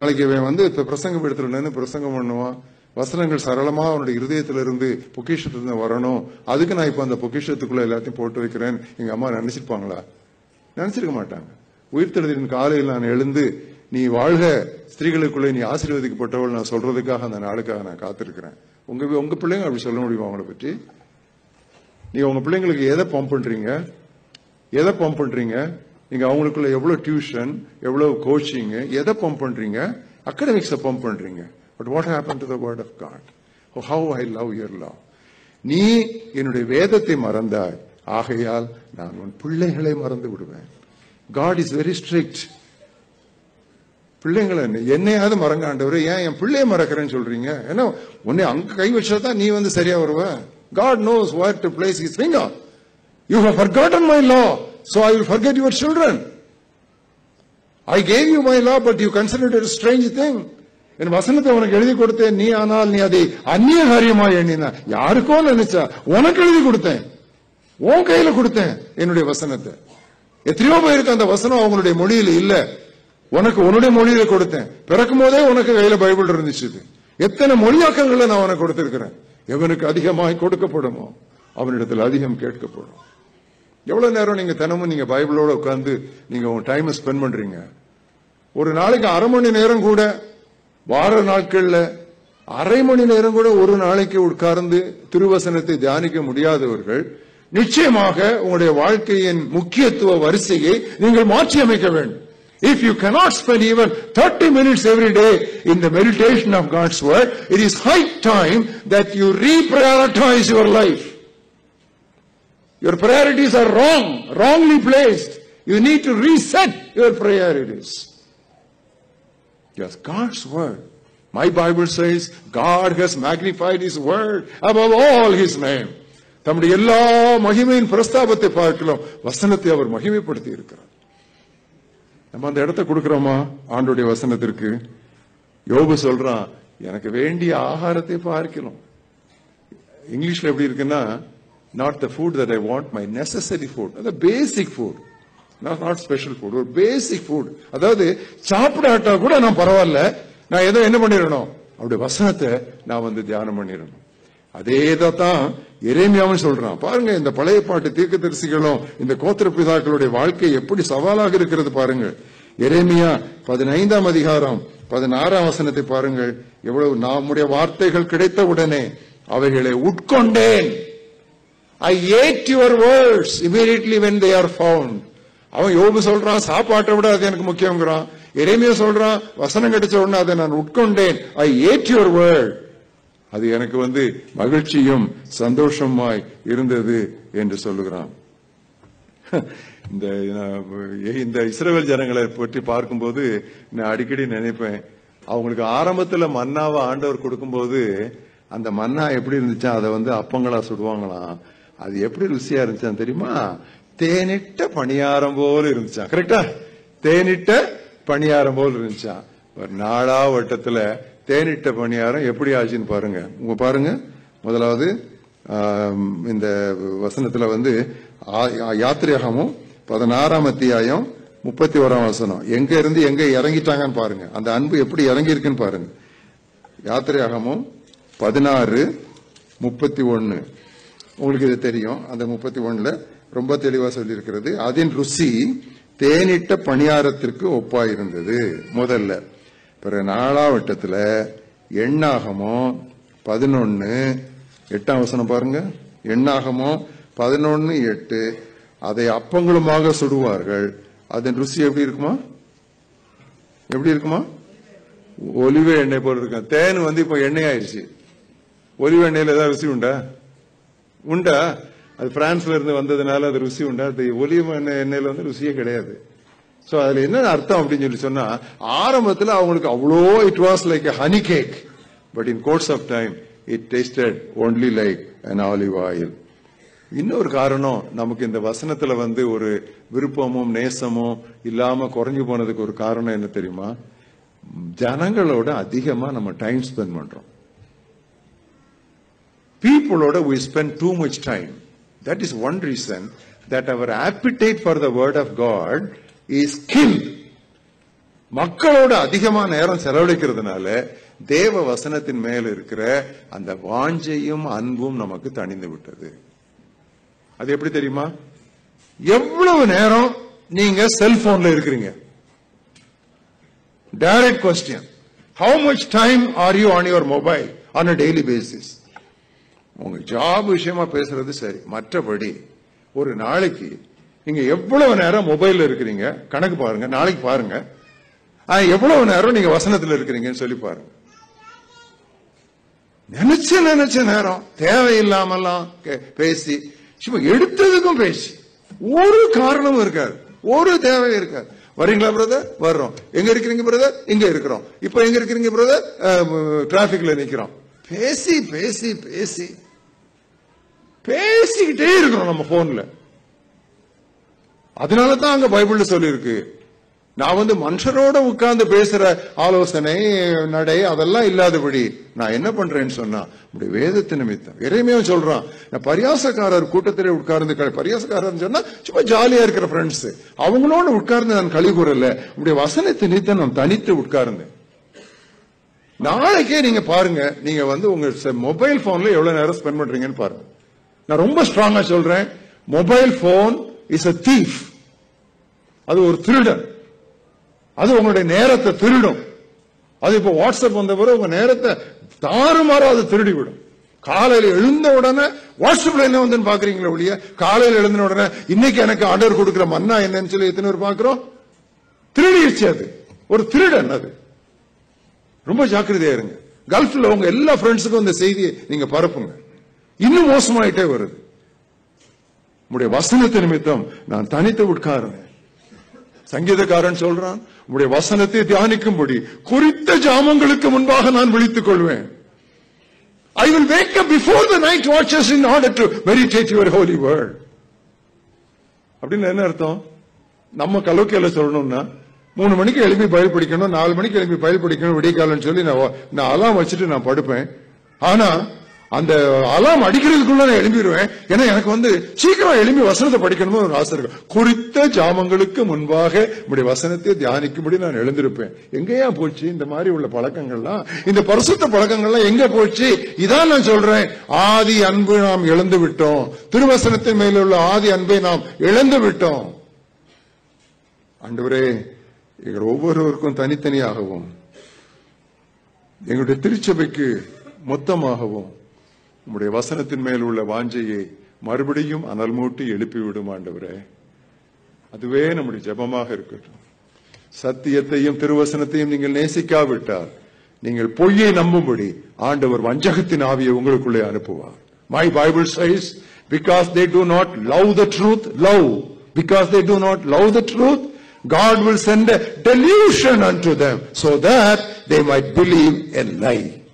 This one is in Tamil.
நாளைக்கு இவன் வந்து இப்ப பிரசங்கம் எடுத்துட்டு பிரசங்கம் பண்ணுவான் வசனங்கள் சரளமா அவனுடைய இருதயத்துல இருந்து பொக்கிஷத்துல வரணும் அதுக்கு நான் இப்ப அந்த பொக்கிஷத்துக்குள்ள எல்லாத்தையும் போட்டு வைக்கிறேன் எங்க அம்மா நினைச்சிருப்பாங்களா நினைச்சிருக்க மாட்டாங்க உயிர்த்தெழுதின் காலையில் நான் எழுந்து நீ வாழ்க ஸ்திரீகளுக்குள்ளே நீ ஆசீர்வதிக்கப்பட்டவள் நான் சொல்றதுக்காக அந்த நாளுக்காக நான் காத்திருக்கிறேன் உங்க உங்க பிள்ளைங்க அப்படி சொல்ல முடியுமா அவங்கள பற்றி நீங்க உங்க பிள்ளைங்களுக்கு எதை பம்ப் பண்றீங்க எதை பம்ப் பண்றீங்க நீங்க அவங்களுக்குள்ள எவ்வளவு டியூஷன் எவ்வளவு கோச்சிங் எதை பம்ப் பண்றீங்க அகடமிக்ஸை பம்ப் பண்றீங்க but what happen to the word of God how I love your love நீ என்னுடைய வேதத்தை மறந்தாய் ஆகையால் நான் உன் பிள்ளைகளை மறந்து விடுவேன் காட் இஸ் வெரி ஸ்ட்ரிக்ட் பிள்ளைங்களை என்னையாவது மறங்க ஆண்டவர் ஏன் என் பிள்ளைய மறக்கிறேன்னு சொல்றீங்க ஏன்னா உன்னை அங்க கை வச்சா தான் நீ வந்து சரியா வருவ God knows where to place his finger you have forgotten my law so i will forget your children i gave you my law but you considered it a strange thing என் வசனத்தை உனக்கு எழுதி கொடுத்தேன் நீ ஆனால் நீ அதை அந்நிய காரியமா எண்ணினா யாருக்கோ நினைச்சா உனக்கு எழுதி கொடுத்தேன் உன் கையில கொடுத்தேன் என்னுடைய வசனத்தை எத்தனையோ பேருக்கு அந்த வசனம் அவங்களுடைய மொழியில இல்ல உனக்கு உன்னுடைய மொழியில கொடுத்தேன் பிறக்கும் போதே உனக்கு கையில பைபிள் இருந்துச்சு இது. எத்தனை மொழியாக்கங்களை நான் உனக்கு கொடுத்திருக்கிறேன் எவனுக்கு அதிகமாய் கொடுக்கப்படுமோ அவனிடத்தில் அதிகம் கேட்கப்படும் எவ்வளவு நேரம் நீங்க தினமும் நீங்க பைபிளோட உட்கார்ந்து நீங்க உங்க டைம் ஸ்பெண்ட் பண்றீங்க ஒரு நாளைக்கு அரை மணி நேரம் கூட வார நாட்கள்ல அரை மணி நேரம் கூட ஒரு நாளைக்கு உட்கார்ந்து திருவசனத்தை தியானிக்க முடியாதவர்கள் நிச்சயமாக உங்களுடைய வாழ்க்கையின் முக்கியத்துவ வரிசையை நீங்கள் மாற்றி அமைக்க வேண்டும் If you cannot spend even 30 minutes every day in the meditation of God's word, it is high time that you reprioritize your life. Your priorities are wrong, wrongly placed. You need to reset your priorities. Yes, God's word. My Bible says God has magnified his word above all his name. தம்முடைய எல்லா மகிமையின் பிரஸ்தாபத்தை பார்க்கலாம் வசனத்தை அவர் மகிமைப்படுத்தி இருக்கிறார் நம்ம அந்த இடத்தை கொடுக்கிறோமா ஆண்டுடைய வசனத்திற்கு யோபு சொல்றான் எனக்கு வேண்டிய ஆகாரத்தை பார்க்கணும் இங்கிலீஷ்ல எப்படி இருக்குன்னா not the food that I want my necessary food அது basic food not special food ஒரு பேசிக் ஃபுட் அதாவது சாப்பிடாட்டா கூட நான் பரவாயில்ல நான் ஏதோ என்ன பண்ணிடணும் அவருடைய வசனத்தை நான் வந்து தியானம் பண்ணிடணும் அதே தான் எரேமியாவும் சொல்றான் பாருங்க இந்த பழைய பாட்டு தீர்க்கதரிசிகளும் இந்த கோத்திர பிதாக்களுடைய வாழ்க்கை எப்படி சவாலாக இருக்கிறது பாருங்க எரேமியா பதினைந்தாம் அதிகாரம் பதினாறாம் வசனத்தை பாருங்கள் எவ்வளவு நம்முடைய வார்த்தைகள் கிடைத்த உடனே அவைகளை உட்கொண்டேன் I ate your words immediately when they are found அவன் யோபு சொல்றான் சாப்பாட்டை விட அது எனக்கு முக்கியங்கிறான் எரேமியா சொல்றான் வசனம் கிடைச்ச உடனே அதை நான் உட்கொண்டேன் ஐ ஏட் யுவர் வேர்ட் அது எனக்கு வந்து மகிழ்ச்சியும் சந்தோஷமாய் இருந்தது என்று சொல்லுகிறான் இந்த நான் இந்த இஸ்ரேல் ஜனங்களை பற்றி பார்க்கும்போது நான் அடிக்கடி நினைப்பேன் அவங்களுக்கு ஆரம்பத்துல மன்னாவை ஆண்டவர் கொடுக்கும்போது அந்த மன்னா எப்படி இருந்துச்சா அதை வந்து அப்பங்களா சுடுவாங்களாம் அது எப்படி ருசியா இருந்துச்சான் தெரியுமா தேனிட்ட பணியாரம் போல இருந்துச்சான் கரெக்டா தேனிட்ட பணியாரம் போல இருந்துச்சான் ஒரு நாளா வட்டத்துல தேனிட்ட பணியாரம் எப்படி ஆச்சுன்னு பாருங்க உங்க பாருங்க முதலாவது ஆம், இந்த வசனத்துல வந்து ஆ- யாத்திரையாகமும் பதினாறாம் அத்தியாயம் முப்பத்தி ஓராம் வசனம் எங்க இருந்து எங்க இறங்கிட்டாங்கன்னு பாருங்க அந்த அன்பு எப்படி இறங்கி இருக்குன்னு பாருங்க யாத்திரையாகமும் பதினாறு முப்பத்தி ஒன்னு உங்களுக்கு இது தெரியும் அந்த முப்பத்தி ஒண்ணுல ரொம்ப தெளிவா சொல்லியிருக்கிறது அதன் ருசி தேனிட்ட பணியாரத்திற்கு ஒப்பாயிருந்தது முதல்ல பிறகு நாலாவட்டத்துல எண்ணாகமோ பதினொன்னு எட்டாம் வசனம் பாருங்க எண்ணாகமோ பதினொன்னு எட்டு அதை அப்பங்களுமாக சுடுவார்கள் அதன் ருசி எப்படி இருக்குமா எப்படி இருக்குமா ஒலிவ எண்ணெய் போல இருக்கும் தேன் வந்து இப்போ எண்ணெய் ஆயிடுச்சு ஒலிவ எண்ணெயில ஏதாவது ருசி உண்டா உண்டா அது பிரான்ஸ்ல இருந்து வந்ததுனால அது ருசி உண்டா அது ஒலிவ எண்ணெய் எண்ணெயில வந்து ருசியே கிடையாது சோ அதுல என்ன அர்த்தம் அப்படின்னு சொல்லி சொன்னா ஆரம்பத்துல அவங்களுக்கு அவ்வளோ it was like honey cake but in course of time it tasted only like an olive oil இன்னொரு காரணம் நமக்கு இந்த வசனத்துல வந்து ஒரு விருப்பமும் நேசமும் இல்லாம குறைஞ்சு போனதுக்கு ஒரு காரணம் என்ன தெரியுமா ஜனங்களோட அதிகமா நம்ம டைம் ஸ்பெண்ட் பண்றோம் பீப்புளோட we spend too much time that is one reason that our appetite for the word of god is killed மக்களோட அதிகமா நேரம் செலவழிக்கிறதுனால தேவ வசனத்தின் மேல் இருக்கிற அந்த வாஞ்சையும் அன்பும் நமக்கு தணிந்து விட்டது அது எப்படி தெரியுமா எவ்வளவு நேரம் நீங்க செல்போன்ல இருக்கிறீங்க direct question how much time are you on your mobile on a daily basis உங்க ஜாப் விஷயமா பேசுறது சரி மற்றபடி ஒரு நாளைக்கு நீங்க எவ்வளவு நேரம் மொபைல்ல இருக்கிறீங்க கணக்கு பாருங்க நாளைக்கு பாருங்க ஆ, எவ்வளவு நேரம் நீங்க வசனத்துல இருக்கிறீங்கன்னு சொல்லி பாருங்க நினைச்ச நினைச்ச நேரம் தேவையில்லாமலாம் கே- பேசி சும்மா எடுத்ததுக்கும் பேசி ஒரு காரணமும் இருக்காது ஒரு தேவை இருக்காது வரீங்களா பிரதர் வர்றோம் எங்க இருக்கிறீங்க பிரதர் இங்க இருக்கிறோம் இப்ப எங்க இருக்கிறீங்க பிரதர் டிராபிக்ல நிக்கிறோம் பேசி பேசி பேசி பேசிக்கிட்டே இருக்கிறோம் நம்ம போன்ல அதனால தான் அங்க பைபிள்ல சொல்லியிருக்கு நான் வந்து மனுஷரோட உட்கார்ந்து பேசுற ஆலோசனை நடை அதெல்லாம் இல்லாதபடி நான் என்ன பண்றேன்னு சொன்னா இப்படி வேதத்து நிமித்தம் இறைமையும் சொல்றான் நான் பரியாசக்காரர் கூட்டத்திலே உட்கார்ந்து க- பரியாசக்காரர்னு சொன்னா சும்மா ஜாலியா இருக்கிற ஃப்ரெண்ட்ஸ் அவங்களோட உட்கார்ந்து நான் கழி கூறல இப்படி வசனத்தை நிமித்தம் நான் தனித்து உட்கார்ந்து நாளைக்கே நீங்க பாருங்க நீங்க வந்து உங்க மொபைல் போன்ல எவ்வளவு நேரம் ஸ்பெண்ட் பண்றீங்கன்னு பாருங்க நான் ரொம்ப ஸ்ட்ராங்கா சொல்றேன் mobile phone is a thief அது ஒரு திருடன் அது உங்களுடைய நேரத்தை திருடும் அது இப்ப வாட்ஸ்அப் வந்த பிறகு உங்க நேரத்தை தாறுமாறா அது திருடி விடும் காலையில எழுந்த உடனே வாட்ஸ்அப்ல என்ன வந்து பாக்குறீங்களா ஒழிய காலையில எழுந்த உடனே இன்னைக்கு எனக்கு ஆர்டர் கொடுக்கிற மன்னா என்னன்னு சொல்லி எத்தனை பேர் பாக்குறோம் திருடிடுச்சு அது ஒரு திருடன் அது ரொம்ப ஜாக்கிரதையா இருங்க கல்ஃப்ல உங்க எல்லா ஃப்ரெண்ட்ஸுக்கும் இந்த செய்தியை நீங்க பரப்புங்க இன்னும் மோசமாயிட்டே வருது உடைய வசனத்தை நிமித்தம் நான் தனித்து உட்காருவேன் சங்கீதக்காரன் சொல்றான் உடைய வசனத்தை தியானிக்கும்படி குறித்த ஜாமங்களுக்கு முன்பாக நான் விழித்துக் கொள்வேன் I will wake up before the night watches in order to meditate your holy word அப்படின்னு என்ன அர்த்தம் நம்ம கலோக்கியில சொல்லணும்னா மூணு மணிக்கு எழுப்பி பயில் படிக்கணும் நாலு மணிக்கு எழுப்பி பயில் படிக்கணும் விடியக்காலன்னு சொல்லி நான் வ- நான் அலாம் வச்சுட்டு நான் படுப்பேன் ஆனா அந்த அலாம் அடிக்கிறதுக்குள்ள நான் எழும்பிடுவேன் ஏன்னா எனக்கு வந்து சீக்கிரம் எழுப்பி வசனத்தை படிக்கணும்னு ஒரு ஆசை இருக்கு குறித்த ஜாமங்களுக்கு முன்பாக இப்படி வசனத்தை தியானிக்கும்படி நான் எழுந்திருப்பேன் எங்கேயா போச்சு இந்த மாதிரி உள்ள பழக்கங்கள்லாம் இந்த பரிசுத்த பழக்கங்கள்லாம் எங்க போச்சு இதான் நான் சொல்றேன் ஆதி அன்பு நாம் இழந்து விட்டோம் திருவசனத்தின் மேல உள்ள ஆதி அன்பை நாம் இழந்து விட்டோம் ஆண்டவரே எங்கள் ஒவ்வொருவருக்கும் தனித்தனியாகவும் எங்களுடைய திருச்சபைக்கு மொத்தமாகவும் உம்முடைய வசனத்தின் மேல் உள்ள வாஞ்சையை மறுபடியும் அனல் மூட்டி எழுப்பிவிடும் ஆண்டவரே அதுவே நம்முடைய ஜெபமாக இருக்கட்டும் சத்தியத்தையும் திருவசனத்தையும் நீங்கள் நேசிக்காவிட்டால் நீங்கள் பொய்யை நம்பும்படி ஆண்டவர் வஞ்சகத்தின் ஆவியை உங்களுக்குள்ளே அனுப்புவார் my Bible says because they do not love the truth love because they do not love the truth God will send a delusion unto them so that they might believe a lie